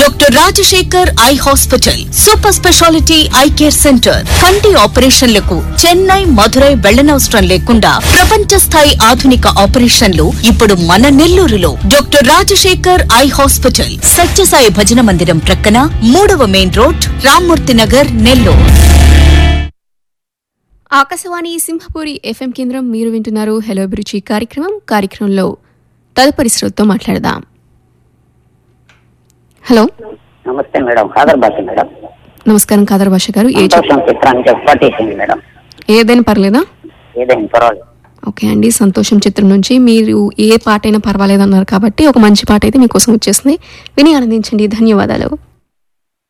doctor Rajasekhar eye hospital super speciality eye care centre కంటి ఆపరేషన్లకు చెన్నై మధురై వెళ్లనవసరం లేకుండా ప్రపంచ స్థాయి ఆధునిక ఆపరేషన్లు ఇప్పుడు మన నెల్లూరులో doctor Rajasekhar eye hospital Sathya Sai భజన మందిరం ప్రక్కన మూడవ main road Rammurthy Nagar Nellore Akashvani Simhapuri FM కేంద్రం మీరు వింటున్నారు హలో అభిరుచి కార్యక్రమం కార్యక్రమంలో తదుపరి శ్రోతతో మాట్లాడదాం హలో నమస్తే మేడం ఖాదర్ బాసి మేడం నమస్కారం కాదర్ భాష గారు ఏ చెప్- సంతోషం చిత్రానికి పట్టేసింది మేడం ఏదైనా పర్లేదా ఏదైనా పర్వాలేదు ఓకే అండి సంతోషం చిత్రం నుంచి మీరు ఏ పాట అయినా పర్వాలేదు అన్నారు కాబట్టి ఒక మంచి పాట అయితే మీకోసం వచ్చేసింది విని ఆనందించండి ధన్యవాదాలు